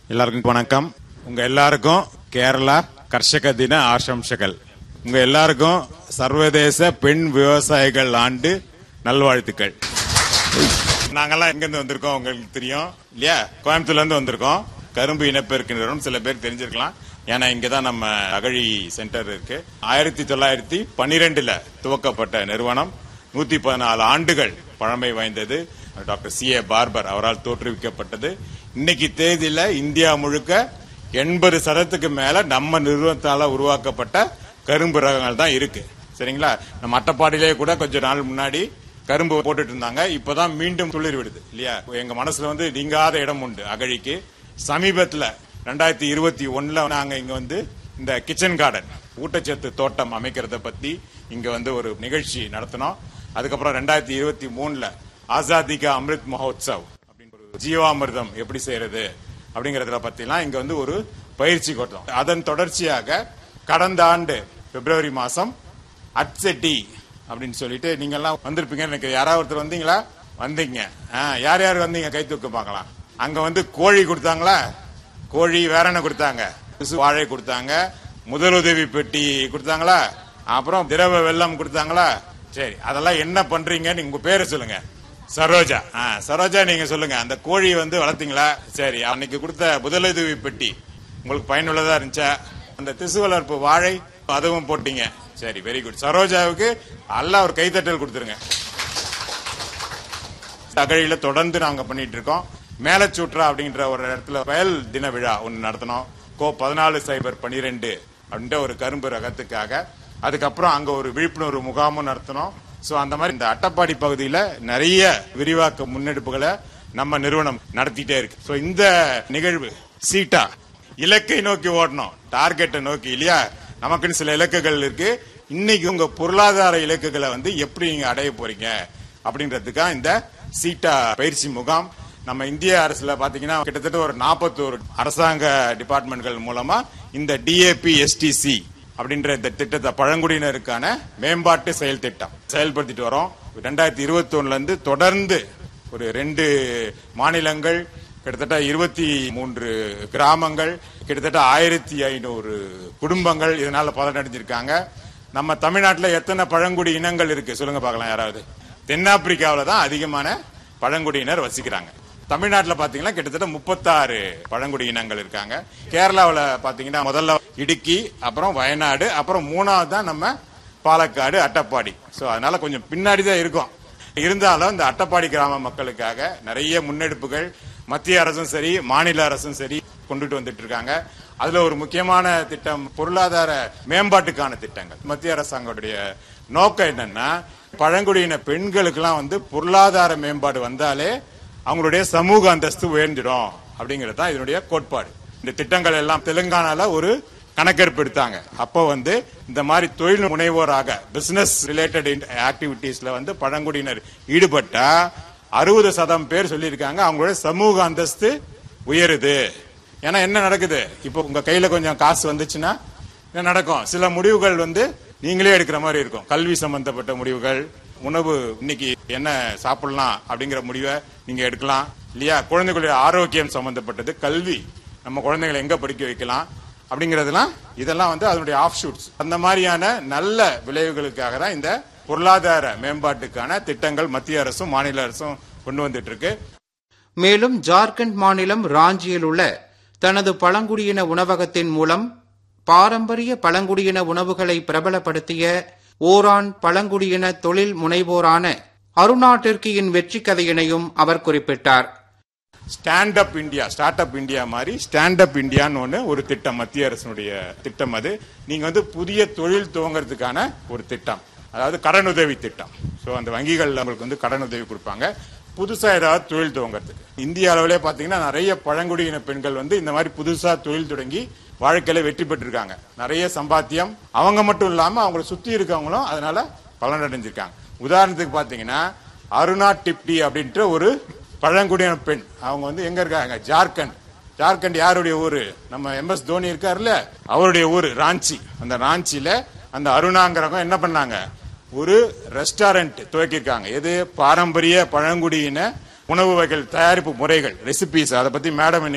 எல்லாருக்கும் வணக்கம் உங்க எல்லாருக்கும் கேரளா கர்ஷக தின ஆசம்சகள் உங்க எல்லாருக்கும் சர்வதேச பெண் விவசாயிகள் ஆண்டு நல்வாழ்த்துக்கள் நாங்கெல்லாம் எங்க இருந்து வந்திருக்கோம் உங்களுக்கு தெரியும் இல்லையா கோயம்புத்தூர்ல இருந்து வந்திருக்கோம் கரும்பு இனப்பெருக்க நிறுவனம் சில பேர் தெரிஞ்சிருக்கலாம் ஏன்னா இங்கதான் நம்ம அகழி சென்டர் இருக்கு ஆயிரத்தி தொள்ளாயிரத்தி பன்னிரெண்டுல துவக்கப்பட்ட நிறுவனம் நூத்தி பதினாலு ஆண்டுகள் பழமை வாய்ந்தது டாக்டர் சி ஏ பார்பர் அவரால் தோற்றுவிக்கப்பட்டது இன்னைக்கு தேதியில இந்தியா முழுக்க எண்பது சதத்துக்கு மேல நம்ம நிறுவனத்தால உருவாக்கப்பட்ட கரும்பு ரகங்கள் தான் இருக்கு சரிங்களா நம்ம அட்டப்பாடியிலே கூட கொஞ்ச நாள் முன்னாடி கரும்பு போட்டுட்டு இருந்தாங்க இப்பதான் மீண்டும் துளிர் விடுது இல்லையா எங்க மனசுல வந்து நீங்காத இடம் உண்டு அகழிக்கு சமீபத்துல ரெண்டாயிரத்தி இருபத்தி ஒண்ணுல நாங்க இங்க வந்து இந்த கிச்சன் கார்டன் ஊட்டச்சத்து தோட்டம் அமைக்கிறத பத்தி இங்க வந்து ஒரு நிகழ்ச்சி நடத்தினோம் அதுக்கப்புறம் ரெண்டாயிரத்தி இருபத்தி மூணுல ஆசாதி கா அமிர்த் மஹோத்சவ் அப்படின்னு ஒரு ஜீவாமிர்தம் எப்படி செய்யறது அப்படிங்கறத பத்திலாம் இங்க வந்து ஒரு பயிற்சி கொடுத்தோம் அதன் தொடர்ச்சியாக கடந்த ஆண்டு பிப்ரவரி மாசம் அட்செட்டி அப்படின்னு சொல்லிட்டு நீங்க எல்லாம் வந்திருப்பீங்க எனக்கு யாராவது ஒருத்தர் வந்தீங்களா வந்தீங்க ஆ, யார் யார் வந்தீங்க கை தூக்க பார்க்கலாம் அங்க வந்து கோழி கொடுத்தாங்களா கோழி வேற என்ன கொடுத்தாங்க பிசு வாழை கொடுத்தாங்க முதலுதவி பெட்டி கொடுத்தாங்களா அப்புறம் திரவ வெள்ளம் கொடுத்தாங்களா சரி அதெல்லாம் என்ன பண்றீங்கன்னு உங்க பேரை சொல்லுங்க சரோஜா ஆ, சரோஜா நீங்க சொல்லுங்க அந்த கோழி வந்து வளர்த்தீங்களா சரி அன்னைக்கு கொடுத்த முதலுதவி பெட்டி உங்களுக்கு பயனுள்ளதா இருந்துச்சா அந்த திசு வளர்ப்பு வாழை அதுவும் போட்டீங்க சரி வெரி குட் சரோஜாவுக்கு நல்லா ஒரு கைத்தட்டல் கொடுத்துருங்க அகழியில தொடர்ந்து நாங்க பண்ணிட்டு இருக்கோம் மேலச்சூற்றா அப்படின்ற ஒரு இடத்துல வயல் தின விழா ஒன்று நடத்தினோம் கோ பதினாலு சைபர் பனிரெண்டு அப்படின்ற ஒரு கரும்பு ரகத்துக்காக அதுக்கப்புறம் அங்க ஒரு விழிப்புணர்வு முகாமும் நடத்தினோம் சோ அந்த மாதிரி இந்த அட்டப்பாடி பகுதியில நிறைய விரிவாக்க முன்னெடுப்புகளை நம்ம நிறுவனம் நடத்திட்டே இருக்கு சோ இந்த நிகழ்வு சீட்டா இலக்கை நோக்கி ஓடணும் டார்கெட்டை நோக்கி இல்லையா நமக்குன்னு சில இலக்குகள் இருக்கு இன்னைக்கு உங்க பொருளாதார இலக்குகளை வந்து எப்படி நீங்க அடைய போறீங்க அப்படின்றதுக்காக இந்த சீட்டா பயிற்சி முகாம் நம்ம இந்திய அரசுல பாத்தீங்கன்னா கிட்டத்தட்ட ஒரு 41 அரசாங்க டிபார்ட்மெண்ட்கள் மூலமா இந்த டிஏபி எஸ்டிசி அப்படின்ற இந்த திட்டத்தை பழங்குடியினருக்கான மேம்பாட்டு செயல் திட்டம் செயல்படுத்திட்டு வரோம் ரெண்டாயிரத்தி இருபத்தி ஒண்ணுல இருந்து தொடர்ந்து ஒரு ரெண்டு மாநிலங்கள் கிட்டத்தட்ட இருபத்தி மூன்று கிராமங்கள் கிட்டத்தட்ட ஆயிரத்தி ஐநூறு குடும்பங்கள் இதனால பலனடைஞ்சிருக்காங்க நம்ம தமிழ்நாட்டில் எத்தனை பழங்குடி இனங்கள் இருக்கு சொல்லுங்க பார்க்கலாம் யாராவது தென்னாப்பிரிக்காவில் தான் அதிகமான பழங்குடியினர் வசிக்கிறாங்க தமிழ்நாட்டில் பாத்தீங்கன்னா கிட்டத்தட்ட முப்பத்தாறு பழங்குடி இனங்கள் இருக்காங்க கேரளாவில் பாத்தீங்கன்னா முதல்ல இடுக்கி அப்புறம் வயநாடு அப்புறம் மூணாவது தான் நம்ம பாலக்காடு அட்டப்பாடி ஸோ அதனால கொஞ்சம் பின்னாடி தான் இருக்கும் இருந்தாலும் இந்த அட்டப்பாடி கிராம மக்களுக்காக நிறைய முன்னெடுப்புகள் மத்திய அரசும் சரி மாநில அரசும் சரி கொண்டுட்டு வந்துட்டு இருக்காங்க அதுல ஒரு முக்கியமான திட்டம் பொருளாதார மேம்பாட்டுக்கான திட்டங்கள் மத்திய அரசாங்கத்துடைய நோக்கம் என்னன்னா பழங்குடியின பெண்களுக்கெல்லாம் வந்து பொருளாதார மேம்பாடு வந்தாலே அவங்களுடைய சமூக அந்தஸ்து உயர்ந்துடும் அப்படிங்கிறது தான் இதனுடைய கோட்பாடு இந்த திட்டங்கள் எல்லாம் தெலுங்கானால ஒரு கணக்கெடுப்பு எடுத்தாங்க அப்போ வந்து இந்த மாதிரி தொழில் முனைவோராக பிசினஸ் ரிலேட்டட் ஆக்டிவிட்டீஸ்ல வந்து பழங்குடியினர் ஈடுபட்டா அறுபது சதம் பேர் சொல்லியிருக்காங்க அவங்களுடைய சமூக அந்தஸ்து உயருது ஏன்னா என்ன நடக்குது இப்போ உங்க கையில கொஞ்சம் காசு வந்துச்சுன்னா என்ன நடக்கும் சில முடிவுகள் வந்து நீங்களே எடுக்கிற மாதிரி இருக்கும் கல்வி சம்பந்தப்பட்ட முடிவுகள் உணவு இன்னைக்கு என்ன சாப்பிடலாம் அப்படிங்கிற முடிவை நீங்க எடுக்கலாம் இல்லையா குழந்தைகளுடைய ஆரோக்கியம் சம்பந்தப்பட்டது கல்வி நம்ம குழந்தைகளை எங்க படிக்க வைக்கலாம் அப்படிங்கறதெல்லாம் இதெல்லாம் வந்து அதனுடைய ஆஃப் ஷூட்ஸ் அந்த மாதிரியான நல்ல விளைவுகளுக்காக தான் இந்த பொருளாதார மேம்பாட்டுக்கான திட்டங்கள் மத்திய அரசும் மாநில அரசும் கொண்டு வந்துட்டு இருக்கு மேலும் ஜார்க்கண்ட் மாநிலம் ராஞ்சியில் உள்ள தனது பழங்குடியின உணவகத்தின் மூலம் பாரம்பரிய பழங்குடியின உணவுகளை பிரபலப்படுத்திய ஓரான் பழங்குடியின தொழில் முனைவோரான அருணா டெர்கியின் வெற்றி கதையினையும் அவர் குறிப்பிட்டார் stand up India start up India மாதிரி ஸ்டாண்ட் அப் இந்தியான்னு ஒன்று ஒரு திட்டம் மத்திய அரசினுடைய திட்டம் அது நீங்க வந்து புதிய தொழில் துவங்குறதுக்கான ஒரு திட்டம் அதாவது கடனுதவி திட்டம் ஸோ அந்த வங்கிகள் நம்மளுக்கு வந்து கடனுதவி கொடுப்பாங்க புதுசா ஏதாவது தொழில் துவங்குறதுக்கு இந்திய அளவிலே பாத்தீங்கன்னா நிறைய பழங்குடியின பெண்கள் வந்து இந்த மாதிரி புதுசா தொழில் தொடங்கி வாழ்க்கையில வெற்றி பெற்றிருக்காங்க நிறைய சம்பாத்தியம் அவங்க மட்டும் இல்லாம அவங்கள சுத்தி இருக்கவங்களும் அதனால பலனடைஞ்சிருக்காங்க உதாரணத்துக்கு பாத்தீங்கன்னா அருணா டிப்டி அப்படின்ற ஒரு பழங்குடியின பெண் அவங்க வந்து எங்க இருக்காங்க ஜார்க்கண்ட் ஜார்க்கண்ட் யாருடைய ஊரு நம்ம எம் எஸ் தோனி இருக்காருல்ல அவருடைய ஊரு ராஞ்சி அந்த ராஞ்சியில அந்த அருணாங்கிறவங்க என்ன பண்ணாங்க ஒரு ரெஸ்டாரண்ட் துவக்கியிருக்காங்க எது பாரம்பரிய பழங்குடியின உணவு வகைகள் தயாரிப்பு முறைகள் ரெசிபிஸ் அதை பத்தி மேடம்